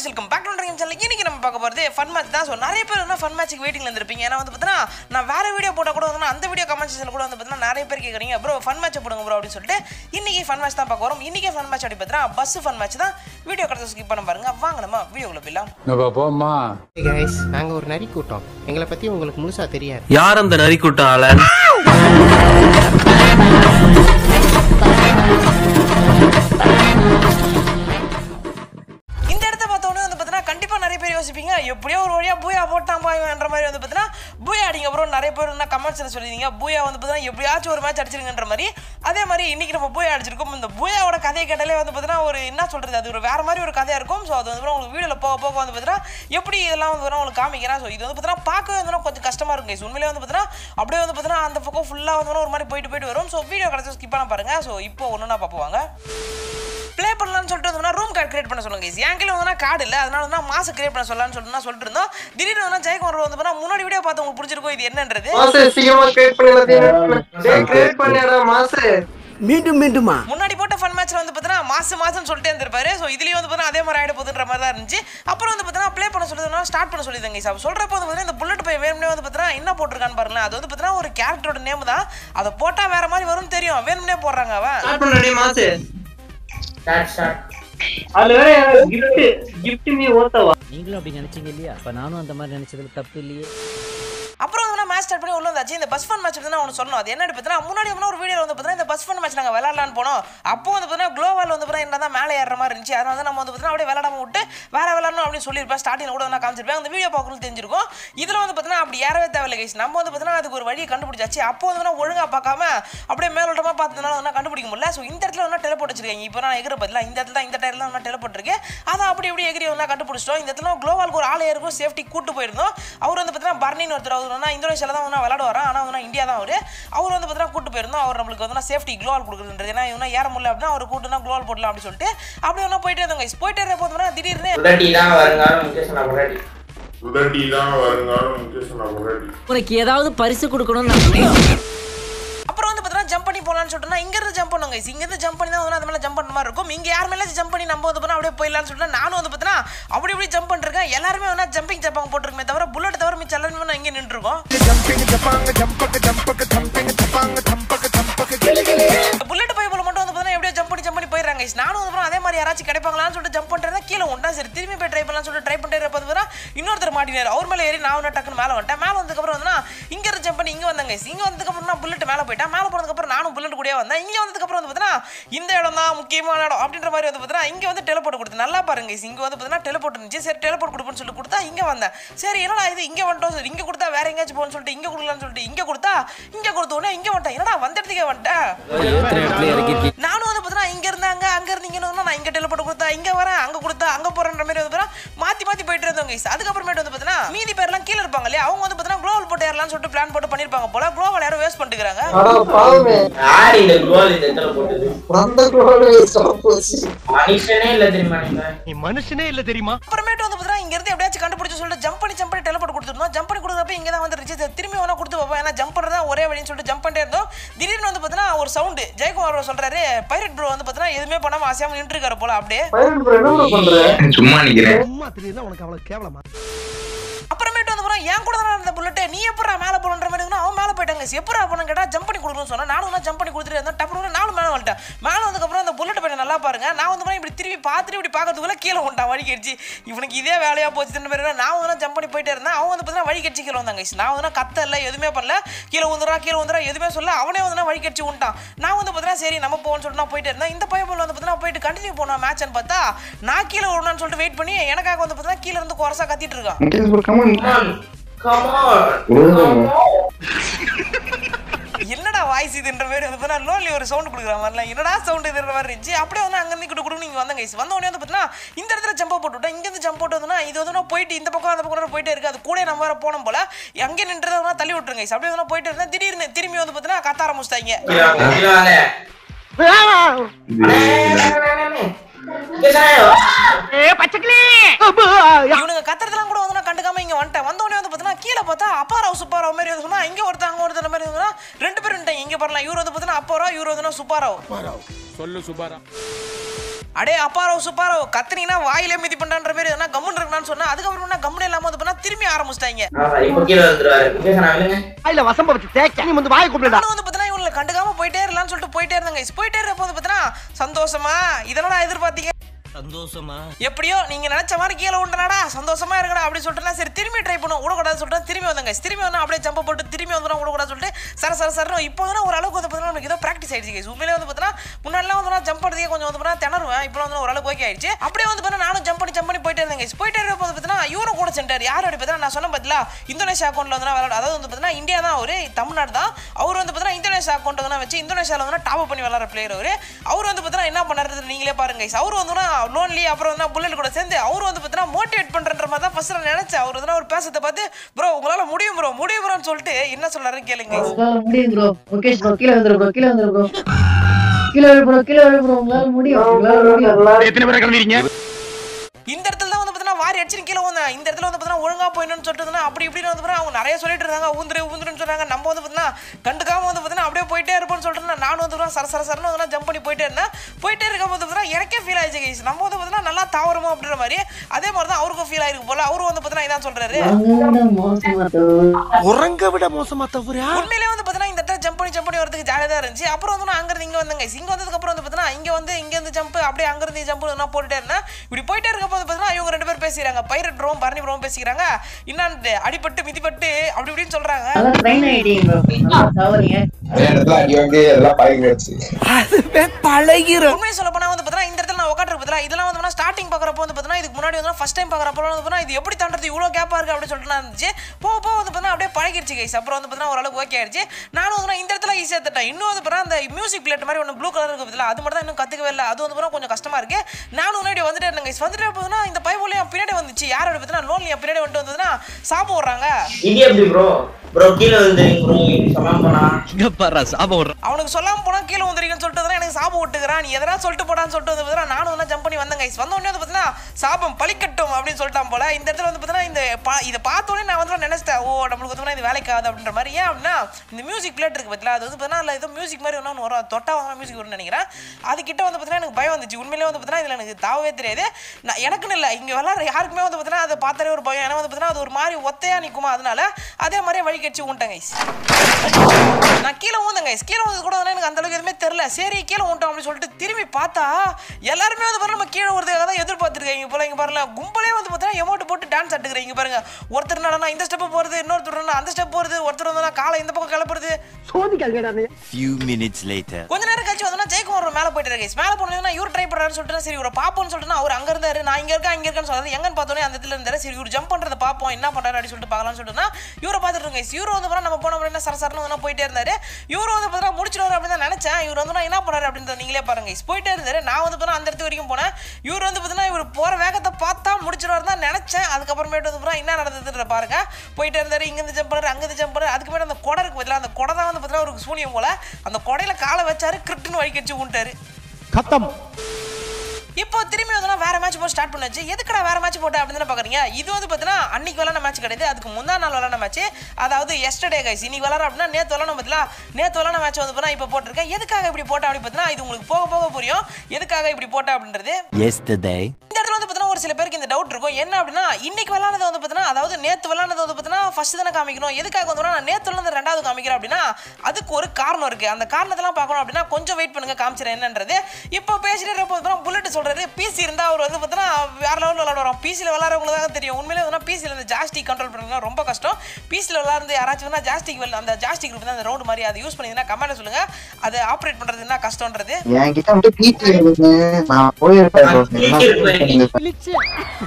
Welcome back to game channel இன்னைக்கு நம்ம பார்க்க போகிறது ஃபன் மேட்ச் தான் ஸோ நிறைய பேர் வந்து ஃபன் மேட்ச்சுக்கு வெயிட்டிங்ல இருந்திருப்பீங்க ஏன்னா வந்து பார்த்தீங்கன்னா நான் வேற வீடியோ போட்டால் கூட வந்து அந்த வீடியோ கமெண்ட் செக்ஷனில் கூட வந்து பார்த்தீங்கன்னா நிறைய பேர் கேட்குறீங்க ப்ரோ ஃபன் மேட்ச் போடுங்க ப்ரோ அப்படின்னு சொல்லிட்டு இன்னைக்கு ஃபன் மேட்ச் தான் பார்க்க வரோம் இன்னைக்கு ஃபன் மேட்ச் அப்படி பார்த்தீங்கன்னா பஸ் ஃபன் மேட்ச் தான் வீடியோ கடத்த ஸ்கிப் பண்ண பாருங்க வாங்க நம்ம வீடியோக்குள்ள போயிடலாம் நம்ம போம்மா கைஸ் நாங்க ஒரு நரி கூட்டம் எங்களை பத்தி உங்களுக்கு முழுசா தெரியாது யார் அந்த நரிக்கூட்டம் ஆளன் இந்த இடத்த பார்த்தோன்னே வந்து பார்த்தீங்கன்னா கண்டிப்பாக நிறைய பேர் யோசிப்பீங்க எப்படியோ ஒரு வழியாக பூயா போட்டான் பாயன்ற மாதிரி வந்து பார்த்தீங்கன்னா பூயா அடிங்க அப்புறம் நிறைய பேர் என்ன கமெண்ட்ஸில் சொல்லியிருந்தீங்க பூயா வந்து பார்த்தீங்கன்னா எப்படியாச்சும் ஒரு மேட்ச் அடிச்சிருங்கன்ற மாதிரி அதே மாதிரி இன்னைக்கு நம்ம பூயா அடிச்சிருக்கோம் இந்த பூயாவோட கதையை கேட்டாலே வந்து பார்த்தீங்கன்னா ஒரு என்ன சொல்கிறது அது ஒரு வேற மாதிரி ஒரு கதையாக இருக்கும் ஸோ அது வந்து பார்த்தீங்கன்னா உங்களுக்கு வீடியோவில் போக போக வந்து பார்த்தீங்கன்னா எப்படி இதெல்லாம் வந்து பார்த்தீங்கன்னா உங்களுக்கு காமிக்கிறேன் ஸோ இது வந்து பார்த்தீங்கன்னா பார்க்கவே வந்து கொஞ்சம் கஷ்டமாக இருக்கும் guys. உண்மையிலே வந்து பார்த்தீங்கன்னா அப்படியே வந்து பார்த்தீங்கன்னா அந்த பக்கம் ஃபுல்லாக வந்து ஒரு மாதிரி போயிட்டு போயிட்டு வரும் ஸோ வீடியோ கிடச்சி ஸ்கிப் பண்ண பாருங்க ஸோ இப்போ ஒன்று நான் பார்ப்போங்க ப்ளே பண்ணலாம்னு சொல்லிட்டு வந்தோம்னா ரூம் கார்டு கிரியேட் பண்ண சொல்லுங்க guys. என் கையில் வந்து கார்டு இல்லை அதனால வந்து மாசம் கிரியேட் பண்ண சொல்லலாம்னு சொல்லிட்டு நான் சொல்லிட்டு இருந்தோம் திடீர்னு வந்து ஜெயக்குமார் வந்து பார்த்தா முன்னாடி வீடியோ பார்த்து உங்களுக்கு பிடிச்சிருக்கும் இது என்னன்றது மாசு சீக்கிரமா கிரியேட் பண்ணி எல்லாத்தையும் கிரியேட் பண்ணிடா மாசு மீண்டும் மீண்டுமா முன்னாடி போட்ட ஃபன் மேட்ச்ல வந்து பார்த்தீங்கன்னா மாசம் மாசம் சொல்லிட்டே இருந்திருப்பாரு ஸோ இதுலயும் வந்து பார்த்தீங்கன்னா அதே மாதிரி ஆயிட போகுதுன்ற மாதிரி தான் இருந்துச்சு அப்புறம் வந்து பார்த்தீங்கன்னா ப்ளே பண்ண சொல்லுதுன்னா ஸ்டார்ட் பண்ண சொல்லிடுங்க சார் சொல்றப்போ வந்து பார்த்தீங்கன்னா இந்த புல்லட் பை வேணும்னே வந்து பார்த்தீங்கன்னா என்ன போட்டிருக்கான்னு பாருங்களேன் அது வந்து பார்த்தீங்கன்னா ஒரு கேரக்டரோட நேம் தான் அதை போட்டா வேற மாதிரி வரும்னு தெரியும் வேணும்னே போடுறாங்க அவன் ஸ்டார்ட் பண்ணடி மாசு அதுல வேற கிஃப்ட் கிஃப்ட் நீ ஓத்தவா நீங்களும் அப்படி நினைச்சீங்க இல்லையா அப்ப நானும் அந்த மாதிரி நினைச்சதுல தப்பு இல்லையே அப்புறம் வந்து மேட்ச் ஸ்டார்ட் பண்ணி உள்ள வந்தாச்சு இந்த பஸ் ஃபன் மேட்ச் தான் ஒன்று சொல்லணும் அது என்ன பார்த்தீங்கன்னா முன்னாடி வந்து ஒரு வீடியோ வந்து பார்த்தீங்கன்னா இந்த பஸ் ஃபன் மேட்ச் நாங்கள் விளாட்லான்னு போனோம் அப்போ வந்து பார்த்தீங்கன்னா குளோவால் வந்து பார்த்தீங்கன்னா என்ன தான் மேலே ஏறுற மாதிரி இருந்துச்சு அதனால தான் நம்ம வந்து பார்த்தீங்கன்னா அப்படியே விளாடாம விட்டு வேற விளாடணும் அப்படின்னு சொல்லியிருப்பேன் ஸ்டார்டிங் கூட நான் காமிச்சிருப்பேன் அந்த வீடியோ பார்க்கறது தெரிஞ்சிருக்கும் இதில் வந்து பார்த்தீங்கன்னா அப்படி ஏறவே தேவையில்லை கைஸ் நம்ம வந்து பார்த்தீங்கன்னா அதுக்கு ஒரு வழியை கண்டுபிடிச்சாச்சு அப்போ வந்து பார்த்தீங்கன்னா ஒழுங்காக பார்க்காம அப்படியே மேலோட்டமாக பார்த்ததுனால வந்து கண்டுபிடிக்க முடியல ஸோ இந்த இடத்துல வந்து டெலிபோர்ட் வச்சிருக்காங்க இப்போ நான் எகிற பதிலாக இந்த இடத்துல தான் இந்த டயர்ல வந்து டெலிபோர்ட் இருக்கு அதை அப்படி இப்படி எகிரி வந்து கண்டுபிடிச்சிட்டோம் இந்த இடத்துல குளோவாலுக்கு ஒரு ஆள் இருக்கும் சேஃப்டி கூட்டு போயிருந்தோம் அவர் வந்து பார்த்தீங்கன்னா பர்னின்னு ஒருத்தர் அவர் வந்து இந்தோனேஷியாவில் தான் வந்து விளையாடுவார் ஆனால் வந்து இந்தியா தான் அவர் அவர் வந்து பார்த்தீங்கன்னா கூட்டு போயிருந்தோம் அவர் நம்மளுக்கு வந்து சேஃப்டி க்ளோவால் கொடுக்குறதுன்றது ஏன்னா இவனா ஏற முடியல அப்படின்னா அவர் கூட்டுனா க்ளோவால் போடலாம் அப்படின்னு சொல்லிட்டு அப்படி ஒன்றா போயிட்டே இருந்தோங்க போயிட்டே இருந்த போதுனா திடீர்னு புரட்டி தான் வருங்காலம் முகேஷ் நான் புரட்டி உதட்டி தான் வருங்காலம் முகேஷ் நான் உதட்டி உனக்கு ஏதாவது பரிசு கொடுக்கணும்னு நான் அப்புறம் வந்து பார்த்தீங்கன்னா ஜம்ப் பண்ணி போகலான்னு சொல்லிட்டு இங்க இருந்து ஜம்ப் பண்ணுங்க இங்க இருந்து ஜம்ப் பண்ணி தான் வந்து அது மேலே ஜம்ப் பண்ண மாதிரி இருக்கும் இங்க யார் மேலே ஜம்ப் பண்ணி நம்ம வந்து பார்த்தா அப்படியே போயிடலாம்னு சொல்லிட்டு நானும் வந்து பார்த்தீங்கன்னா அப்படி இப்படி ஜம்ப் பண்ணிருக்கேன் எல்லாருமே வந்து ஜம்பிங் ஜப்பாங்க போட்டிருக்குமே தவிர புல்லட் தவிர மிச்சம் எல்லாருமே நான் இங்கே நின்றுருக்கோம் புல்லட் பை போல மட்டும் வந்து பார்த்தீங்கன்னா எப்படியோ ஜம்ப் பண்ணி ஜம்ப் பண்ணி போயிடுறாங்க guys. நானும் வந்து பார்த்தீங்கன்னா அதே மாதிரி யாராச்சும் கிடைப்பாங்களான்னு சொல்லிட்டு ஜம்ப் பண்ணுறதா கீழே உண்டா சரி திரும்பி போய் ட்ரை பண்ணலாம்னு சொல்லிட்டு ட்ரை பண்ணிட்டு இருப்பது பார்த்தீங்கன்னா இன்னொருத்தர் மாட்டினார் அவர் மேலே ஏறி நான் வந்து டக்குன்னு மேலே வந்துட்டேன் மேலே வந்ததுக்கப்புறம் வந்து இங்க இருந்து ஜம்ப் பண்ணி இங்கே வந்தாங்க guys. இங்க வந்ததுக்கப்புறம் நான் புல்லட் மேலே போயிட்டேன் மேலே போனதுக்கப்புறம் நானும் புல்லட் கூடயே வந்தேன் இங்கே வந்ததுக்கப்புறம் வந்து பார்த்தீங்கன்னா இந்த இடம் தான் முக்கியமான இடம் அப்படின்ற மாதிரி வந்து பார்த்தீங்கன்னா இங்கே வந்து டெலிபோர்ட் கொடுத்து நல்லா பாருங்க guys. இங்க வந்து பார்த்தீங்கன்னா டெலிபோர்ட் இருந்துச்சு சரி டெலிபோர்ட் கொடுப்போம்னு சொல்லிட்டு கொடுத்தா இங்கே வந்தேன் சரி என்னடா இது இங்கே வந்துட்டோம் சரி இங்கே கொடுத்தா வேற எங்கேயாச்சும் போகணும்னு சொல்லிட்டு இங்கே கொடுக்கலாம்னு சொல்லிட்டு இங்கே கொடுத்தா இங்கே கொடுத்த உடனே இங்கே வந்துட்டேன் என்னடா வந்த இடத்துக்கே வந்துட்டேன் நானும் வந்து பார்த்தீங்கன்னா இங்க இருந்து அங்க அங்க இருந்து இங்க வந்து நான் இங்க டெலிபோர்ட் கொடுத்தா இங்க வரேன் அங்க கொடுத்தா அங்க போறேன்ற மாதிரி வந்து பார்த்தீங்கன்னா மாத்தி மாத்தி போயிட்டு இருந்தோம் guys அதுக்கப்புறமேட்டு வந்து பார்த்தீங்கன்னா மீதி பேர்லாம் கீழ இருப்பாங்க இல்லையா அவங்க வந்து பார்த்தீங்கன்னா குளோவல் போட்டு ஏறலாம்னு சொல்லிட்டு பிளான் போட்டு பண்ணிருப்பாங்க போல குளோவல் யாரும் வேஸ்ட் பண்ணிக்கிறாங்க அடா பாவமே யார் இந்த கோல் இந்த இடத்துல போட்டது வந்த கோல் வேஸ்ட் போச்சு மனுஷனே இல்ல தெரியுமா நீங்க நீ மனுஷனே இல்ல தெரியுமா அப்புறமேட்டு வந்து பார்த்தீங்கன்னா இங்க இருந்து எப்படியாச்சும் கண்டுபிடிச்சு சொல்லிட்டு ஜம்ப் பண்ணி ஜம்ப் பண்ணி டெலிபோர்ட் கொடுத்துருந்தோம் ஜம்ப் பண்ணி கொடுக்குறப்ப இங்க தான் வந்துருச்சு சரி, திரும்பி வேணா கொடுத்து பார்ப்போம் ஏன்னா ஜம்ப் பண்றதா ஒரே வழின்னு சொல்லிட்டு ஜம்ப் பண்ணிட்டே இருந்தோம் திடீர்னு வந்து பார்த்தீங்கன்னா ஒரு சவுண்டு ஜெயக்குமார் bro சொல்றாரு பைரட் ப்ரோ வந்து பார்த்தீங்கன்னா எதுவுமே பண்ணாம அசையாம நின்று இருக்காரு போல அப்படியே பையன் bro என்ன bro பண்ற சும்மா நிக்கிறேன் சும்மா தெரியல உனக்கு அவ்வளவு கேவலமா அப்புறமேட்டு வந்து போறோம் என் கூட தான் இருந்த புல்லட்டு நீ எப்படா மேலே போகணுன்ற மாதிரி இருந்தா அவன் மேலே போயிட்டாங்க எப்படா போனு கேட்டா ஜம்ப் பண்ணி கொடுக்கணும்னு சொன்னா நானும் தான் ஜம்ப் பண்ணி கொடுத்துட்டு இருந்தேன் டப்பு நானும் மேலே வந்துட்டேன் மேலே வந்ததுக்கப்புறம் அந்த புல்லட் பையனை நல்லா பாருங்க நான் வந்து பாருங்க இப்படி திரும்பி பார்த்துட்டு இப்படி பார்க்கறதுக்குள்ள கீழே வந்துட்டான் வழி கடிச்சு இவனுக்கு இதே வேலையா போச்சுன்ற மாதிரி நான் வந்து ஜம்ப் பண்ணி போயிட்டே இருந்தேன் அவன் வந்து பார்த்தீங்கன்னா வழி கடிச்சு கீழே வந்தாங்க நான் வந்து கத்த இல்லை எதுவுமே பண்ணல கீழே வந்துடா கீழே வந்துடா எதுவுமே சொல்ல அவனே வந்து வழி கடிச்சு விட்டான் நான் வந்து பார்த்தீங்கன்னா சரி நம்ம போகணும்னு சொல்லிட்டு நான் போயிட்டே இருந்தேன் இந்த பையன் வந்து பார்த்தீங்கன்னா போயிட்டு கண்டினியூ போனோம் மேட்ச்னு பார்த்தா நான் கீழே விடணும்னு சொல்லிட்டு வெயிட் பண்ணி எனக்காக வந்து பார்த்தீங்கன்னா கீழே இருந்து குறசா கத்திட்டு இருக்கான் முகேஷ் ப்ரோ கமான் கமான் என்னடா வாய்ஸ் இதுன்ற மாதிரி வந்து பார்த்தா லோன்லி ஒரு சவுண்ட் கொடுக்குற மாதிரிலாம் என்னடா சவுண்ட் இதுன்ற மாதிரி இருந்துச்சு அப்படியே வந்து அங்கே இருந்து கொடுக்கணும் நீங்கள் வந்த கைஸ் வந்த உடனே வந்து பார்த்தீங்கன்னா இந்த இடத்துல ஜம்ப் போட்டு விட்டோம் இங்கேருந்து ஜம்ப் போட்டு வந்தோம்னா இது வந்து நான் போயிட்டு இந்த பக்கம் அந்த பக்கம் போயிட்டே இருக்கு அது கூட நம்ம வேற போனோம் போல அங்கே நின்றதை வந்து தள்ளி விட்டுருங்க guys. அப்படியே வந்து போயிட்டு இருந்தேன் திடீர்னு திரும்பி வந்து பார்த்தீங்கன்னா கத்த ஆரம்பிச்சிட்டாங்க இவனுங்க கத்துறதுலாம் கூட வந்து நான் கண்டுக்காம இங்க வந்துட்டேன் வந்த உடனே வந்து பார்த்தீங்கன்னா கீழே பார்த்தா அப்பாராவ் சுப்பாராவ் மாதிரி வந்து சொன்னா இங்க ஒருத்தன் அங்க ஒருத்தர் மாதிரி வந்து ரெண்டு பேரும் வந்துட்டாங்க இங்க பாருலாம் இவர் வந்து பார்த்தீங்கன்னா அப்பாராவ் இவர் வந்து சுப்பாராவ் சொல்லு சுபாரா அடே அப்பாரோ சுப்பாரோ கத்துனீங்கன்னா வாயிலே மிதி பண்றான்ற பேர் எதனா வேணாம்னு சொன்னா அதுக்கப்புறம் என்ன கம்முனே இல்லாம வந்து பண்ணா திரும்பி ஆரம்பிச்சிட்டாங்க ஆஹா, இப்ப கீழே வந்துருவாரு முகேஷ் நான் விழுங்க இல்ல வசம்ப வச்சு தேய்க்க நீ வந்து வாயை கூப்பிடா நானும் வந்து பார்த்தீங்கன்னா இவங்களை கண்டுக்காம போயிட்டே இருக்கலாம்னு சொல்லிட்டு போயிட்டே இருந்தாங்க guys. போயிட்டே இருக்க போது பார்த்தீங்கன்னா சந்தோஷமா இதெல்லாம் நான் எதிர்பார்த்தீங்க சந்தோஷமா எப்படியோ நீங்க நினைச்ச மாதிரி கீழே உண்டனாடா சந்தோஷமா இருக்கடா அப்படி சொல்லிட்டு சரி திரும்பி ட்ரை பண்ணுவோம் விடக்கூடாது சொல்லிட்டு திரும்பி வந்தாங்க திரும்பி வந்து அப்படியே ஜம்ப போட்டு திரும்பி வந்துடும் விடக்கூடாது சொல்லிட்டு சர சர சர இப்போ வந்து ஓரளவுக்கு வந்து பார்த்தீங்கன்னா நமக்கு ஏதோ ப்ராக்டிஸ் ஆயிடுச்சு guys. உண்மையிலே வந்து பார்த்தீங்கன்னா முன்னாடிலாம் வந்து நான் ஜம்ப் பண்ணுறதுக்கே கொஞ்சம் வந்து பார்த்தீங்கன்னா திணறுவேன் இப்போ வந்து ஓரளவுக்கு ஓகே ஆயிடுச்சு அப்படியே வந்து பார்த்தீங்கன்னா நானும் ஜம்ப் பண்ணி ஜம்ப் பண்ணி போயிட்டே இருந்தேன் guys. போயிட்டே இருக்க போது பார்த்தீங்கன்னா இவரும் கூட சென்றார் யார் அப்படி பார்த்தீங்கன்னா நான் சொன்ன பார்த்தீங்களா இந்தோனேஷியா அக்கௌண்ட்ல வந்து விளையாடு அதாவது வந்து பார்த்தீங்கன்னா இந்தியா தான் அவரு தமிழ்நாடு தான் அவர் வந்து பார்த்தீங்கன்னா இந்தோனேஷியா அக்கௌண்ட் வந்து வச்சு இந்தோனேஷியாவில் வந்து டாப் பண்ணி விளாட்ற பிளேயர் அவர் அவர் வந்து பார்த்தீங்கன்னா என்ன பண்ணுறது நீங்களே பாருங்க guys. அவர் வந்து லோன்லி அப்புறம் வந்து புல்லட் கூட சேர்ந்து அவர் வந்து பார்த்தீங்கன்னா மோட்டிவேட் பண்ற மாதிரி தான் ஃபர்ஸ்ட் நான் நினைச்சேன் அவர் வந்து ஒரு பேசத்தை பார்த்து ப்ரோ உங்களால முடியும் ப்ரோ முடியும் ப்ரோன்னு சொல்லிட்டு என்ன சொல்றாருன்னு கேளுங்க guys. உங்களால முடியும் ப்ரோ முகேஷ் ப்ரோ கீழே வந்துரு ப்ரோ கீழே வந்துரு ப்ரோ கீழே விழு ப்ரோ கீழே விழு ப்ரோ உங்களால முடியும் உங்களால முடியும் எத்தனை பேர் கிளம்பிடுறீங்க இந்த இடத்துல தான் வந்து பார்த்தீங்கன்னா வாரி அடிச்சு கீழே வந்தேன் இந்த இடத்துல வந்து பார்த்தீங்கன்னா ஒழுங்கா போயிடணும்னு சொல்லிட்டு இருந்தா அப்படி இப்படின்னு வந்து பார்த்தீங்கன்னா அவங்க நிறைய சொல்லிட்டு இருந்தாங்க ஊந்துரு ஊந்துருன்னு சொன்னாங்க நம்ம வந்து பார்த்தீங்கன்னா கண்டுக்காம வந்து பார்த்தீங்கன்னா அப்படியே போயிட்டே இருப்போம்னு சொல்லிட்டு இருந்தா நானும் வந்து பார்த்தீங்கன்னா சர சர சரன்னு வந்து ஜம்ப் பண்ணி போயிட்டே இருந்தேன் போயிட்டே இருக்கும் போது பார்த்தீங்கன்னா எனக்கே ஃபீல் ஆயிடுச்சு guys. நம்ம வந்து பார்த்தீங்கன்னா நல்லா தாவரமோ அப்படின்ற மாதிரி அதே மாதிரி தான் அவருக்கும் ஃபீல் ஆயிருக்கு போல அவரும் வந்து பார்த்தீங்கன்னா இதான் சொல்றாரு நாங்க விட மோசமா தவிர உறங்க விட மோசமா தவிர உண்மையிலே வந்து பார்த்தீங்கன்னா இந்த இடத்துல ஜம்ப் பண்ணி ஜம்ப் பண்ணி வரதுக்கு ஜாலியாக தான் இருந்துச்சு அப்புறம் வந்து நான் அங்கிருந்து இங்கே வந்தேங்க இங்கே வந்ததுக்கு அப்புறம் வந்து பார்த்தீங்கன்னா இங்கே வந்து இங்கேருந்து ஜம்ப் அப்படியே அங்கிருந்து ஜம்ப் நான் போட்டுட்டே இருந்தேன் இப்படி போயிட்டே இருக்க போது பார்த்தீங்கன்னா இவங்க ரெண்டு பேர் பேசிக்கிறாங்க பைரட் ப்ரோம் பரணி ப்ரோம் பேசிக்கிறாங்க என்னன்னு அடிபட்டு மிதிப்பட்டு அப்படி இப்படின்னு சொல்றாங்க நல்லா ட்ரெயின் ஆயிட்டீங்க ப்ரோ நல்லா தவறீங்க அதே இடத்துல அடி வாங்கி எல்லாம் பழகி போச்சு உண்மையை சொல்ல போனா வந்து பார்த்தீங்கன்னா இந்த இடத்துல நான் உட்காந்து பார்த்தா இதெல்லாம் வந்து ஸ்டார்டிங் பார்க்குறப்போ வந்து பார்த்தீங்கன்னா இதுக்கு முன்னாடி வந்து ஃபர்ஸ்ட் டைம் பார்க்குறப்போ வந்து பார்த்தீங்கன்னா இது எப்படி தாண்டது இவ்வளோ கேப்பாக இருக்கு அப்படின்னு சொல்லிட்டு நான் இருந்துச்சு போக போக வந்து பார்த்தீங்கன்னா அப்படியே பழகிடுச்சு கைஸ் அப்புறம் வந்து பார்த்தீங்கன்னா ஓரளவுக்கு ஓகே ஆயிடுச்சு நானும் வந்து இந்த இடத்துல ஈஸியாக தட்டேன் இன்னும் வந்து பார்த்தீங்கன்னா அந்த மியூசிக் பிளேட் மாதிரி ஒன்று ப்ளூ கலர் இருக்கு பார்த்தீங்களா அது மட்டும் தான் இன்னும் கற்றுக்கவே இல்லை அது வந்து பார்த்தீங்கன்னா கொஞ்சம் கஷ்டமா இருக்கு நானும் முன்னாடி வந்துட்டே இருந்தேன் guys. வந்துட்டே போதுன்னா இந்த பைபிள் என் பின்னாடி வந்துச்சு யாரோட பார்த்தீங்கன்னா லோன் என் பின்னாடி வந்துட்டு வந்ததுன்னா சாப்பிட விட்றாங்க இது எப்படி ப்ரோ ப்ரோ கீழே வந்துருங்க ப்ரோ சொல்லாம போனா இங்க பாரு சாபம் விடுற அவனுக்கு சொல்லாம போனா கீழே வந்துருக்கேன்னு சொல்லிட்டு வந்து எனக்கு சாபம் விட்டுக்கிறான் நீ எதனா சொல்லிட்டு போடான்னு சொல்லிட்டு வந்து பார்த்தீங்கன்னா நானும் வந்து ஜம்ப் பண்ணி வந்தேன் கைஸ் வந்த உடனே வந்து பார்த்தீங்கன்னா சாபம் பழிக்கட்டும் அப்படின்னு சொல்லிட்டான் போல இந்த இடத்துல வந்து பார்த்தீங்கன்னா இந்த பா இதை பார்த்த உடனே நான் வந்து நினைச்சிட்டேன் ஓ நம்மளுக்கு வந்து பார்த்தீங்கன்னா இது வேலைக்கு ஆகுது அப்படின்ற மாதிரி ஏன் அப்படின்னா இந்த மியூசிக் பிளேட் இருக்கு பார்த்தீங்களா அது வந்து பார்த்தீங்கன்னா அதில் ஏதோ மியூசிக் மாதிரி ஒன்று வரும் அது தொட்டா வாங்க மியூசிக் வரும்னு நினைக்கிறேன் அது கிட்ட வந்து பார்த்தீங்கன்னா எனக்கு பயம் வந்துச்சு உண்மையிலே வந்து பார்த்தீங்கன்னா இதில் எனக்கு தாவவே தெரியாது நான் எனக்குன்னு இல்லை இங்கே விளாட்ற யாருக்குமே வந்து பார்த்தீங்கன்னா அதை பார்த்தாலே ஒரு பயம் ஏன்னா வந்து பார்த்தீங்கன்னா அது ஒரு மாதிரி ஒத்தையா நிற்குமா அதனால அதே மாதிரியே வழி கட்சி விட்டேன் கைஸ் நான் கீழே ஊந்தேங்க guys. கீழே வந்து கூட வந்து எனக்கு அந்த அளவுக்கு எதுவுமே தெரியல சரி கீழே ஊண்டோம் அப்படின்னு சொல்லிட்டு திரும்பி பார்த்தா எல்லாருமே வந்து பாருங்க நம்ம கீழே வருதுக்காக தான் எதிர்பார்த்துருக்காங்க போல இங்க பாருங்க கும்பலே வந்து பார்த்தீங்கன்னா எமௌண்ட் போட்டு டான்ஸ் ஆட்டுக்கிறீங்க பாருங்க ஒருத்தர் நடனா இந்த ஸ்டெப் போறது இன்னொருத்தர் நடனா அந்த ஸ்டெப் போறது ஒருத்தர் வந்து காலை இந்த பக்கம் கிளப்புறது Few minutes later. கொஞ்ச நேரம் கழிச்சு வந்து ஜெயக்குமார் மேலே போயிட்டு இருக்கேன் மேலே போனதுன்னா இவர் ட்ரை பண்ணுறாருன்னு சொல்லிட்டு சரி இவரை பார்ப்போம்னு சொல்லிட்டு அவர் அங்கே இருந்தாரு நான் இங்கே இருக்கேன் இங்கே இருக்கேன்னு சொல்றாரு எங்கன்னு பார்த்தோன்னே அந்த இடத்துல இருந்தாரு சரி இவர் ஜம்ப் பண்ணுறதை பார்ப்போம் என்ன பண்ணுறாரு அப்படின்னு சொல்லிட்டு பார்க்கலாம்னு சொல்லிட்டுனா இவரை பார்த்துட்டு இருக்கேன் இவர் வந்து பார்த்தா நம்ம போன முறை சர சரன்னு வந்து போயிட்டே இருந்தாரு இவர் வந்து பார்த்தா முடிச்சிடுவார் அப்படின்னு தான் நினைச்சேன் இவர் வந்து நான் என்ன பண்ணாரு அப்படின்றத நீங்களே பாருங்க guys. போயிட்டே இருந்தாரு நான் வந்து பார்த்தா அந்த இடத்து வரைக்கும் போனேன் இவர் வந்து பார்த்தீங்கன்னா இவர் போகிற வேகத்தை பார்த்தா முடிச்சிடுவார் தான் நினைச்சேன் அதுக்கப்புறமேட்டு வந்து பார்த்தா என்ன நடந்ததுன்ற பாருங்க போயிட்டே இருந்தாரு இங்கேருந்து ஜம்ப் பண்ணாரு அங்கேருந்து ஜம்ப் பண்ணாரு அதுக்கு மேலே அந்த கொடை இருக்கு பதிலாக அந்த கொடை தான் வந்து பார்த்தீங்கன்னா ஒரு சூனியம் போல அந்த கொடையில காலை வச்சாரு கிரிட்டுன்னு வழி கட்சி விட்டாரு கத்தம் இப்போ திரும்பி வந்து வேற மேட்ச் போட்டு ஸ்டார்ட் பண்ணாச்சு எதுக்குடா வேற மேட்ச் போட்ட அப்படின்னு தானே பாக்குறீங்க இது வந்து பார்த்தீங்கன்னா அன்னைக்கு விளாட மேட்ச் கிடையாது அதுக்கு முந்தா நாள் விளாட மேட்ச் அதாவது எஸ்டர்டே கைஸ் இன்னைக்கு விளாட அப்படின்னா நேற்று விளாட பார்த்தீங்களா நேற்று விளாட மேட்ச் வந்து பார்த்தா இப்போ போட்டிருக்கேன் எதுக்காக இப்படி போட்டேன் அப்படின்னு பார்த்தீங்கன்னா இது உங்களுக்கு போக போக புரியும் எதுக்காக இப்படி போட்டேன் அப்படின்றது Yesterday. இந்த இடத்துல வந்து பார்த்தீங்கன்னா ஒரு சில பேருக்கு இந்த டவுட் இருக்கும் என்ன அப்படின்னா இன்னைக்கு விளாண்டது வந்து பார்த்தீங்கன்னா அதாவது நேற்று விளாண்டது வந்து பார்த்தீங்கன்னா ஃபர்ஸ்ட் தானே காமிக்கணும் எதுக்காக வந்து நான் நேற்று விளாண்டு ரெண்டாவது காமிக்கிறேன் அப்படின்னா அதுக்கு ஒரு காரணம் இருக்கு அந்த காரணத்தெல்லாம் பார்க்கணும் அப்படின்னா கொஞ்சம் வெயிட் பண்ணுங்க காமிச்சிடறேன் என்னன்றது இப்போ பேசிட்டு இருப்போம் புல்லட் சொல்றாரு பிசி இருந்தா அவர் வந்து பார்த்தீங்கன்னா வேற லெவலில் விளாடுறோம் பிசியில் விளாட்றவங்களுக்கு தான் தெரியும் உண்மையிலே வந்து பிசியில் இந்த ஜாஸ்டிக் கண்ட்ரோல் பண்ணுறது ரொம்ப கஷ்டம் பிசியில் விளாட்றது யாராச்சும் வந்து ஜாஸ்டிக் அந்த ஜாஸ்டிக் குரூப் அந்த ரவுண்ட் மாதிரி அதை யூஸ் பண்ணிங்கன்னா கமெண்ட் சொல்லுங்க அதை ஆப்ரேட் பண்றது என்ன கஷ்டம்ன்றது என்கிட்ட வந்து பீச் இருக்குது நான் போயிருப்பேன்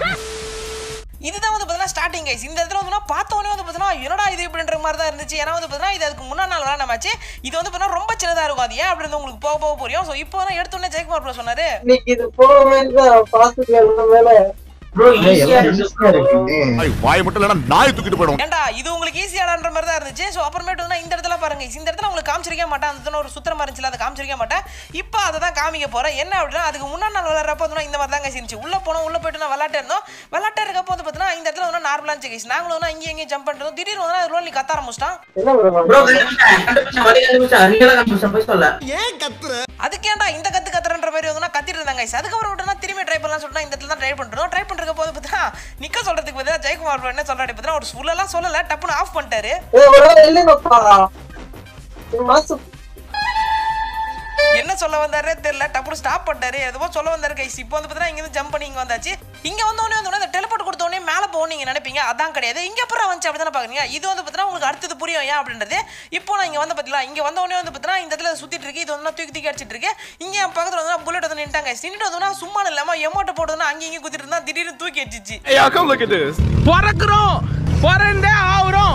இதுதான் வந்து பார்த்தீங்கன்னா ஸ்டார்டிங் கைஸ் இந்த இடத்துல வந்து நான் பார்த்த உடனே வந்து பார்த்தீங்கன்னா என்னடா இது இப்படின்ற மாதிரி தான் இருந்துச்சு ஏன்னா வந்து பார்த்தீங்கன்னா இது அதுக்கு முன்னா நாள் விளாட மேட்ச் இது வந்து பார்த்தீங்கன்னா ரொம்ப சின்னதாக இருக்கும் அது ஏன் அப்படின்னு உங்களுக்கு போக போக புரியும் ஸோ இப்போ தான் எடுத்த உடனே ஜெயக்குமார் ப்ரோ சொன்னாரு இன்னைக்கு இது போற மாதிரி தான் பாத்துக்கலாம் மேல ப்ரோ ஈஸியா இருக்கு ஈஸியா இருக்குது வாய் மட்டும் இல்லைன்னா நாய் தூக்கிட்டு போயிடும் ஏன்டா இது உங்களுக்கு ஈஸியாடான்ற மாதிரி தான் இருந்துச்சு ஸோ அப்புறமேட்டு வந்து இந்த இடத்துல பாருங்க guys. இந்த இடத்துல உங்களுக்கு காமிச்சிருக்க மாட்டேன் அந்த இடத்துல ஒரு சுத்திரமா இருந்துச்சு அதை காமிச்சிருக்க மாட்டேன் இப்போ அதை தான் காமிக்க போறேன் என்ன அப்படின்னா அதுக்கு முன்னாடி நாள் விளாட்றப்ப வந்து இந்த மாதிரி தான் guys இருந்துச்சு உள்ள போனோம் உள்ள போயிட்டு நான் விளாட்டு இருந்தோம் விளாட்டு இருக்கப்போ வந்து பார்த்தீங்கன்னா இந்த இடத்துல வந்து நார்மலாக இருந்துச்சு guys. நாங்களும் வந்து இங்கே இங்கே ஜம்ப் பண்ணுறோம் திடீர்னு வந்து அது ரோலி கத்த ஆரம்பிச்சிட்டான் என்ன ப்ரோ ப்ரோ கண்டுபிடிச்சேன் கண்டுபிடிச்சேன் வழி கண்டுபிடிச்சேன் ரியலா கண்டுபிடிச்சேன் போய் சொல்ல அதுக்கேண்டா இந்த கத்து கத்துறன்ற மாதிரி வந்து நான் கத்திட்டு இருந்தாங்க guys. அதுக்கப்புறம் விட்டுனா திரும்பி ட்ரை பண்ணலாம் சொல்லிட்டு இந்த இடத்துல தான் ட்ரை பண்ணுறோம் ட்ரை பண்ணிட்டு பண்ணிருக்க போது பார்த்தா நிக்க சொல்றதுக்கு பதிலா ஜெயக்குமார் bro என்ன சொல்றாரு பார்த்தா ஒரு சொல்லலாம் சொல்லல டப்புன்னு ஆஃப் பண்ணிட்டாரு ஏய், ஒரு வேளை இல்லைங்கப்பா. மாசு என்ன சொல்ல வந்தாரே தெரியல டப்புனு ஸ்டாப் பண்ணிட்டாரு எதுவோ சொல்ல வந்தாரு கைஸ் இப்போ வந்து பார்த்தீங்கன்னா இங்க இருந்து ஜம்ப் பண்ணி இங்க வந்தாச்சு இங்க வந்த உடனே வந்து இந்த டெலிபோர்ட் கொடுத்த உடனே மேல போகும் நீங்க நினைப்பீங்க அதான் கிடையாது இங்க அப்புறம் வந்துச்சு அப்படி தானே பாக்குறீங்க இது வந்து பார்த்தீங்கன்னா உங்களுக்கு அடுத்தது புரியும் ஏன் அப்படின்றது இப்போ நான் இங்க வந்து பார்த்தீங்களா இங்க வந்த உடனே வந்து பார்த்தீங்கன்னா இந்த இடத்துல சுத்திட்டு இருக்கு இது வந்து நான் தூக்கி தூக்கி அடிச்சிட்டு இருக்கு இங்க என் பக்கத்துல வந்து புல்லட் வந்து நின்ட்டாங்க நின்னுட்டு வந்தோம்னா சும்மா இல்லாம எமோட்ட போட்டதுன்னா அங்க இங்க குத்திட்டு இருந்தா திடீர்னு தூக்கி அடிச்சிச்சு பிறக்கிறோம் பிறந்தே ஆகுறோம்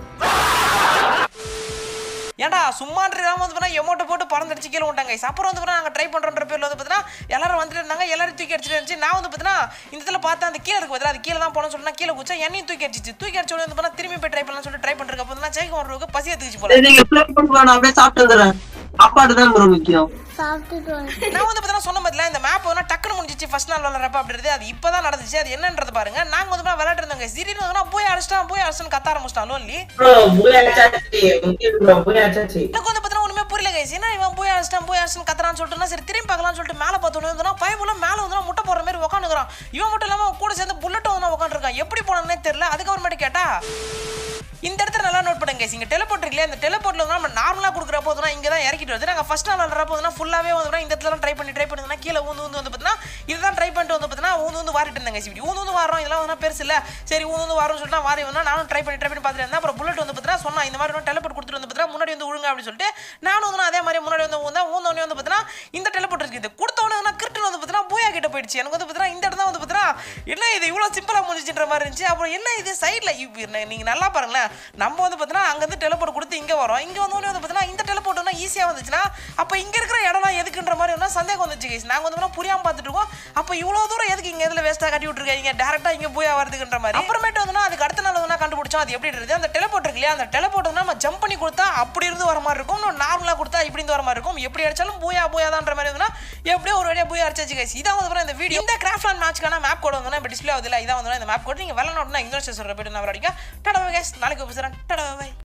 ஏன்டா சும்மான்றாம வந்து பார்த்தா எமௌண்ட் போட்டு பறந்துடுச்சு கீழே விட்டாங்க guys. அப்புறம் வந்து பார்த்தா நாங்கள் ட்ரை பண்ணுறோன்ற பேரில் வந்து பார்த்தீங்கன்னா எல்லாரும் வந்துட்டு இருந்தாங்க எல்லாரும் தூக்கி அடிச்சிட்டு இருந்துச்சு நான் வந்து பார்த்தீங்கன்னா இந்த இடத்துல பார்த்தா அந்த கீழே இருக்கு பதிலா அது கீழே தான் போனோம்னு சொல்லிட்டு நான் கீழே குச்சா என்னையும் தூக்கி அடிச்சிச்சு தூக்கி அடிச்ச உடனே வந்து பார்த்தா திரும்பி போய் ட்ரை பண்ணலாம் சொல்லிட்டு ட்ரை பண்ணுறதுக்கு அப்போ தான் ஜெயக்குமாருக்கு பசி எடுத்துக்கிச்சு போல நீங்க ப்ளே பண்ணுங்க நான் அப்படியே சாப்பிட்டு வந்துடுறேன் சாப்பாடு தான் ப்ரோ முக்கியம் நான் வந்து பார்த்தீங்கன்னா சொன்ன பதிலா இந்த மேப் வந்து டக்குனு முடிஞ்சிச்சு ஃபர்ஸ்ட் நாள் விளாட்றப்ப அப்படின்றது அது இப்போ தான் நடந்துச்சு அது என்னன்றது பாருங்க நாங்கள் வந்து விளையாட்டு இருந்தாங்க திடீர்னு வந்து போய் அடிச்சிட்டான் போய் அடிச்சுன்னு கத்த ஆரம்பிச்சிட்டான் லோன்லி ப்ரோ போய் அடிச்சாச்சு முக்கியம் ப்ரோ போய் அடிச்சாச்சு எனக்கு வந்து பார்த்தீங்கன்னா ஒண்ணுமே புரியல கைஸ் என்ன இவன் போய் அடிச்சிட்டான் போய் அடிச்சுன்னு கத்துறான்னு சொல்லிட்டு சரி திரும்பி பார்க்கலாம்னு சொல்லிட்டு மேலே பார்த்தோன்னே வந்து பயபுல மேலே வந்து முட்டை போடுற மாதிரி உட்காந்துக்கிறான் இவன் மட்டும் இல்லாமல் கூட சேர்ந்து புல்லட்டும் வந்து உட்காந்துருக்கான் எப்படி போனானே தெரியல அதுக்கப்புறமேட்டு கேட்டா இந்த இடத்துல நல்லா நோட் பண்ணுங்க guys. இங்க டெலிபோர்ட் இருக்குல்ல இந்த டெலிபோர்ட்ல வந்து நம்ம நார்மலா கொடுக்குற போதுனா இங்க தான் இறக்கிட்டு வருது நாங்க ஃபர்ஸ்ட் நாள் விளாட்றப்ப வந்து ஃபுல்லாவே வந்து இந்த இடத்துல ட்ரை பண்ணி ட்ரை பண்ணுங்கன்னா கீழே ஊந்து ஊந்து வந்து பார்த்தீங்கன்னா இதுதான் ட்ரை பண்ணிட்டு வந்து பார்த்தீங்கன்னா ஊந்து ஊந்து வாரிட்டு இருந்தாங்க இப்படி ஊந்து ஊந்து வாரோம் இதெல்லாம் வந்து பெருசு இல்ல சரி ஊந்து ஊந்து வாரோம்னு சொல்லிட்டு நான் வாரி வந்தா நானும் ட்ரை பண்ணி ட்ரை பண்ணி பார்த்துட்டு இருந்தேன் அப்புறம் புல்லட் வந்து பார்த்தீங்கன்னா சொன்னா இந்த மாதிரி டெலிபோர்ட் கொடுத்துட்டு வந்து பார்த்தீங்கன்னா முன்னாடி வந்து விழுங்க அப்படின்னு சொல்லிட்டு நானும் வந்து அதே மாதிரி முன்னாடி வந்து ஊந்தா ஊந்தோடனே வந்து பார்த்தீங்கன்னா இந்த டெலிபோர்ட் இருக்குது கொடுத்த உடனே வந்து கிரிட்டு வந்து பார்த்தீங்கன்னா பூயா கிட்ட போயிடுச்சு எனக்கு வந்து பார்த்தீங்கன்னா இந்த இடம் தான் வந்து பார்த்தீங்கன்னா என்ன இது இவ்வளோ சிம்பிளாக முடிஞ்சுன்ற மாதிரி இருந்துச்சு அப்புறம் என்ன இது சைடில் நீங்கள் நல்லா பாருங்களேன் நம்ம வந்து பார்த்தீங்கன்னா அங்கேருந்து டெலிபோர்ட் கொடுத்து இங்கே வரோம் இங்கே வந்தோடனே வந்து பார்த்தீங்கன்னா இந்த டெலிபோர்ட் வந்து ஈஸியாக வந்துச்சுன்னா அப்போ இங்கே இருக்கிற இடம்லாம் எதுக்குன்ற மாதிரி வந்து சந்தேகம் வந்துச்சு guys. நாங்கள் வந்து பார்த்தீங்கன்னா புரியாமல் பார்த்துட்டு இருக்கோம் அப்போ இவ்வளோ தூரம் எதுக்கு இங்கே இதில் வேஸ்ட்டாக கட்டி விட்டுருக்கீங்க டேரெக்டாக இங்கே போய் வரதுக்குன்ற மாதிரி அப்புறமேட்டு வந்து அதுக்கு அடுத்த நாள் வந்து கண்டுபிடிச்சோம் அது எப்படி இருக்குது அந்த டெலிபோர்ட் இருக்கு இல்லையா அந்த டெலிபோர்ட் வந்து நம்ம ஜம்ப் பண்ணி கொடுத்தா அப்படி இருந்து வர மாதிரி இருக்கும் நார்மலாக கொடுத்தா இப்படி இருந்து வர மாதிரி இருக்கும் எப்படி அடிச்சாலும் பூயா பூயாதான்ற மாதிரி வந்து எப்படியோ ஒரு வழியாக பூயா அடிச்சாச்சு கைஸ் இதான் வந்து பாருங்க இந்த வீடியோ இந்த கிராஃப்ட் அண்ட் மேட்ச்க்கான மேப் கோட் வந்து இப்போ டிஸ்பிளே ஆகுது இல்லை இதான் வந்து இந்த மேப் கோட் நீங்கள் விளாட்ணும் அப்படின்னா இன்னொரு சொல்கிற போய்ட்டு நான் விளையாடிக்க டடவை கைஸ் நாளைக்கு பேசுகிறேன் டடவை